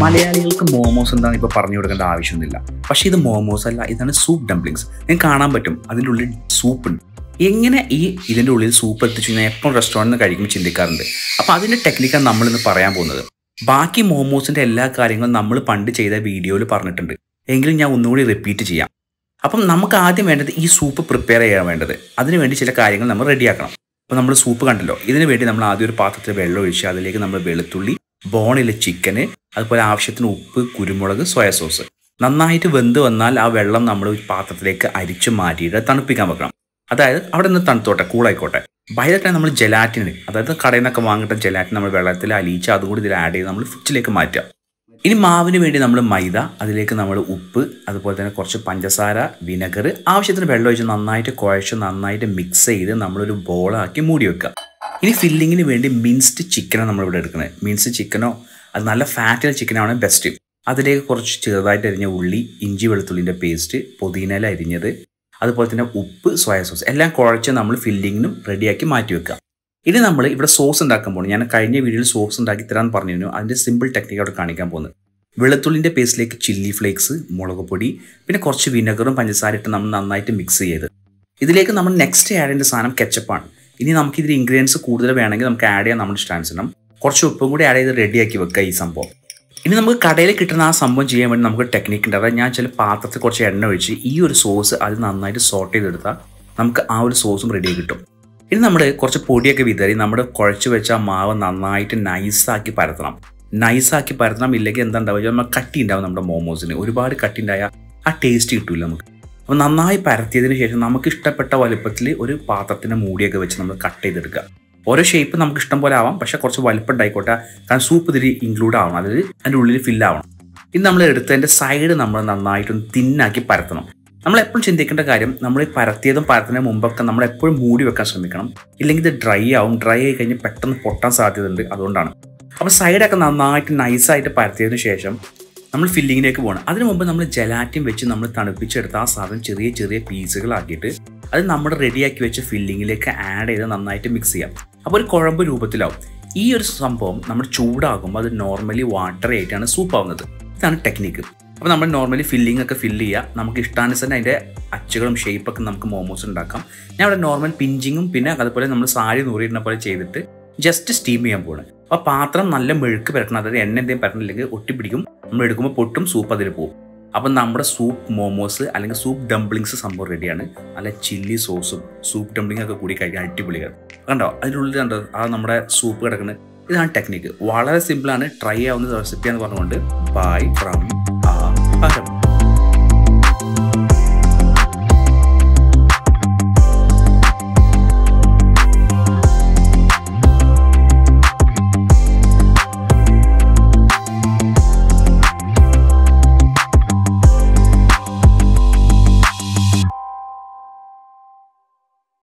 മലയാളികൾക്ക് മോമോസ് എന്താണെന്ന് ഇപ്പോൾ പറഞ്ഞു കൊടുക്കേണ്ട ആവശ്യമൊന്നുമില്ല പക്ഷേ ഇത് മോമോസ് അല്ല ഇതാണ് സൂപ്പ് ഡംപ്ലിങ്സ് നിങ്ങൾക്ക് കാണാൻ പറ്റും അതിൻ്റെ ഉള്ളിൽ സൂപ്പ് ഉണ്ട് എങ്ങനെ ഈ ഇതിൻ്റെ ഉള്ളിൽ സൂപ്പ് എത്തിച്ചു ഞാൻ എപ്പോഴും റെസ്റ്റോറൻറ്റിൽ നിന്ന് കഴിക്കുമ്പോൾ ചിന്തിക്കാറുണ്ട് അപ്പോൾ അതിൻ്റെ ടെക്നിക്കാണ് നമ്മളിന്ന് പറയാൻ പോകുന്നത് ബാക്കി മോമോസിൻ്റെ എല്ലാ കാര്യങ്ങളും നമ്മൾ പണ്ട് ചെയ്ത വീഡിയോയിൽ പറഞ്ഞിട്ടുണ്ട് എങ്കിലും ഞാൻ ഒന്നുകൂടി റിപ്പീറ്റ് ചെയ്യാം അപ്പം നമുക്ക് ആദ്യം വേണ്ടത് ഈ സൂപ്പ് പ്രിപ്പയർ ചെയ്യാൻ വേണ്ടത് അതിന് വേണ്ടി ചില കാര്യങ്ങൾ നമ്മൾ റെഡിയാക്കണം അപ്പോൾ നമ്മൾ സൂപ്പ് കണ്ടല്ലോ ഇതിന് വേണ്ടി നമ്മൾ ആദ്യം ഒരു പാത്രത്തിൽ വെള്ളം ഒഴിച്ച് അതിലേക്ക് നമ്മൾ വെളുത്തുള്ളി ബോണിലെ ചിക്കന് അതുപോലെ ആവശ്യത്തിന് ഉപ്പ് കുരുമുളക് സോയ സോസ് നന്നായിട്ട് വെന്ത് വന്നാൽ ആ വെള്ളം നമ്മൾ ഒരു പാത്രത്തിലേക്ക് അരിച്ചു മാറ്റിയിട്ട് തണുപ്പിക്കാൻ വെക്കണം അതായത് അവിടെ നിന്ന് തണുത്തോട്ടെ കൂളായിക്കോട്ടെ ബൈ ടൈം നമ്മൾ ജലാറ്റിൻ അതായത് കടയിൽ നിന്നൊക്കെ വാങ്ങിട്ട ജലാറ്റിൻ നമ്മൾ വെള്ളത്തിൽ അലിയിച്ച് അതും കൂടി ഇതിൽ ആഡ് ചെയ്ത് നമ്മൾ ഫ്രിഡ്ജിലേക്ക് മാറ്റുക ഇനി മാവിന് വേണ്ടി നമ്മൾ മൈദ അതിലേക്ക് നമ്മൾ ഉപ്പ് അതുപോലെ തന്നെ കുറച്ച് പഞ്ചസാര വിനെഗർ ആവശ്യത്തിന് വെള്ളം ഒഴിച്ച് നന്നായിട്ട് കുഴച്ച് നന്നായിട്ട് മിക്സ് ചെയ്ത് നമ്മളൊരു ബോളാക്കി മൂടി വെക്കുക ഇനി ഫില്ലിങ്ങിന് വേണ്ടി മിൻസ്ഡ് ചിക്കനാണ് നമ്മളിവിടെ എടുക്കുന്നത് മിൻസ്ഡ് ചിക്കനോ അത് നല്ല ഫാറ്റുള്ള ചിക്കനാണ് ബെസ്റ്റ് അതിലേക്ക് കുറച്ച് ചെറുതായിട്ട് അരിഞ്ഞ ഉള്ളി ഇഞ്ചി വെളുത്തുള്ളിൻ്റെ പേസ്റ്റ് പുതിനയില അരിഞ്ഞത് അതുപോലെ തന്നെ ഉപ്പ് സോയ സോസ് എല്ലാം കുഴച്ച് നമ്മൾ ഫില്ലിങ്ങിനും റെഡിയാക്കി മാറ്റി വെക്കുക ഇനി നമ്മൾ ഇവിടെ സോസ് ഉണ്ടാക്കാൻ പോകുന്നു ഞാൻ കഴിഞ്ഞ വീഡിയോയിൽ സോസ് ഉണ്ടാക്കി തരാമെന്ന് പറഞ്ഞിരുന്നു അതിൻ്റെ സിമ്പിൾ ടെക്നിക്ക് അവിടെ കാണിക്കാൻ പോകുന്നത് വെളുത്തുള്ളിൻ്റെ പേസ്റ്റിലേക്ക് ചില്ലി ഫ്ലേക്സ് മുളക് പൊടി പിന്നെ കുറച്ച് വിനെഗറും പഞ്ചസാര ഇട്ട് നമ്മൾ നന്നായിട്ട് മിക്സ് ചെയ്ത് ഇതിലേക്ക് നമ്മൾ നെക്സ്റ്റ് ആഡ് ചെയ്യേണ്ട സാധനം കെച്ചപ്പാണ് ഇനി നമുക്ക് ഇതിൽ ഇൻഗ്രീഡിയൻസ് കൂടുതൽ വേണമെങ്കിൽ നമുക്ക് ആഡ് ചെയ്യാൻ നമ്മുടെ ഇഷ്ടാനുസരണം കുറച്ച് ഉപ്പും കൂടി ആഡ് ചെയ്ത് റെഡിയാക്കി വെക്കുക ഈ സംഭവം ഇനി നമുക്ക് കടയിൽ കിട്ടുന്ന ആ സംഭവം ചെയ്യാൻ വേണ്ടി നമുക്ക് ടെക്നിക്ക് ഉണ്ട് അതായത് ഞാൻ ചില പാത്രത്തിൽ കുറച്ച് എണ്ണ ഒഴിച്ച് ഈ ഒരു സോസ് അത് നന്നായിട്ട് സോർട്ട് ചെയ്തെടുത്താൽ നമുക്ക് ആ ഒരു സോസും റെഡി കിട്ടും ഇനി നമ്മൾ കുറച്ച് പൊടിയൊക്കെ വിതറി നമ്മുടെ കുഴച്ച് വെച്ച ആ മാവ് നന്നായിട്ട് നൈസാക്കി പരത്തണം നൈസാക്കി പരത്തണം ഇല്ലെങ്കിൽ എന്താ ഉണ്ടാവുക നമ്മൾ കട്ടി ഉണ്ടാവും നമ്മുടെ മോമോസിന് ഒരുപാട് കട്ടി ഉണ്ടായാൽ ആ ടേസ്റ്റ് കിട്ടില്ല നമുക്ക് അപ്പോൾ നന്നായി പരത്തിയതിന് ശേഷം നമുക്ക് ഇഷ്ടപ്പെട്ട വലുപ്പത്തിൽ ഒരു പാത്രത്തിൻ്റെ മൂടിയൊക്കെ വെച്ച് നമ്മൾ കട്ട് ചെയ്തെടുക്കുക ഓരോ ഷേപ്പ് നമുക്ക് ഇഷ്ടം പോലെ ആവാം പക്ഷെ കുറച്ച് വലുപ്പം ഉണ്ടായിക്കോട്ടെ കാരണം സൂപ്പ് ഇതിൽ ഇൻക്ലൂഡ് ആവണം അതായത് അതിൻ്റെ ഉള്ളിൽ ഫില്ല് ആവണം ഇനി നമ്മൾ എടുത്തതിൻ്റെ സൈഡ് നമ്മൾ നന്നായിട്ടൊന്ന് തിന്നാക്കി പരത്തണം നമ്മൾ എപ്പോഴും ചിന്തിക്കേണ്ട കാര്യം നമ്മൾ ഈ പരത്തിയതും പരത്തുന്നതിന് മുമ്പൊക്കെ നമ്മൾ എപ്പോഴും മൂടി വെക്കാൻ ശ്രമിക്കണം ഇല്ലെങ്കിൽ ഇത് ഡ്രൈ ആവും ഡ്രൈ ആയി കഴിഞ്ഞ് പെട്ടെന്ന് പൊട്ടാൻ സാധ്യതയുണ്ട് അതുകൊണ്ടാണ് അപ്പോൾ സൈഡൊക്കെ നന്നായിട്ട് നൈസായിട്ട് പരത്തിയതിനു ശേഷം നമ്മൾ ഫില്ലിങ്ങിലേക്ക് പോകണം അതിനു മുമ്പ് നമ്മൾ ജലാറ്റിൻ വെച്ച് നമ്മൾ തണുപ്പിച്ചെടുത്ത ആ സാധനം ചെറിയ ചെറിയ പീസുകളാക്കിയിട്ട് അത് നമ്മൾ റെഡിയാക്കി വെച്ച ഫില്ലിങ്ങിലേക്ക് ആഡ് ചെയ്ത് നന്നായിട്ട് മിക്സ് ചെയ്യാം അപ്പോൾ ഒരു കുഴമ്പ് രൂപത്തിലാവും ഈ ഒരു സംഭവം നമ്മൾ ചൂടാകുമ്പോൾ അത് നോർമലി വാട്ടർ ആയിട്ടാണ് സൂപ്പ് ആവുന്നത് ഇതാണ് ടെക്നിക്ക് അപ്പോൾ നമ്മൾ നോർമലി ഫില്ലിംഗ് ഒക്കെ ഫില്ല് ചെയ്യുക നമുക്ക് ഇഷ്ടാനുസരണം അതിൻ്റെ അച്ചുകളും ഷേപ്പൊക്കെ നമുക്ക് മോമോസ് ഉണ്ടാക്കാം ഞാൻ ഇവിടെ നോർമൽ പിഞ്ചിങ്ങും പിന്നെ അതുപോലെ നമ്മൾ സാരി നൂറിയിടുന്ന പോലെ ചെയ്തിട്ട് ജസ്റ്റ് സ്റ്റീം ചെയ്യാൻ പോകണം അപ്പോൾ പാത്രം നല്ല മെഴുക്ക് പരട്ടണം അതായത് എണ്ണ എന്തെങ്കിലും പരട്ടണില്ലെങ്കിൽ ഒട്ടിപ്പിടിക്കും നമ്മൾ എടുക്കുമ്പോൾ പൊട്ടും സൂപ്പ് അതിൽ പോകും അപ്പം നമ്മുടെ സൂപ്പ് മോമോസ് അല്ലെങ്കിൽ സൂപ്പ് ഡംപ്ലിങ്സ് സംഭവം റെഡിയാണ് നല്ല ചില്ലി സോസും സൂപ്പ് ഡംപ്ലിംഗ് ഒക്കെ കൂടി കഴിക്കാൻ അടിപൊളിയാണ് കണ്ടോ അതിനുള്ളിൽ കണ്ടോ ആ നമ്മുടെ സൂപ്പ് കിടക്കുന്നത് ഇതാണ് ടെക്നിക്ക് വളരെ സിമ്പിളാണ് ട്രൈ ആവുന്ന റെസിപ്പി എന്ന് പറഞ്ഞുകൊണ്ട് ബൈ ഫ്രം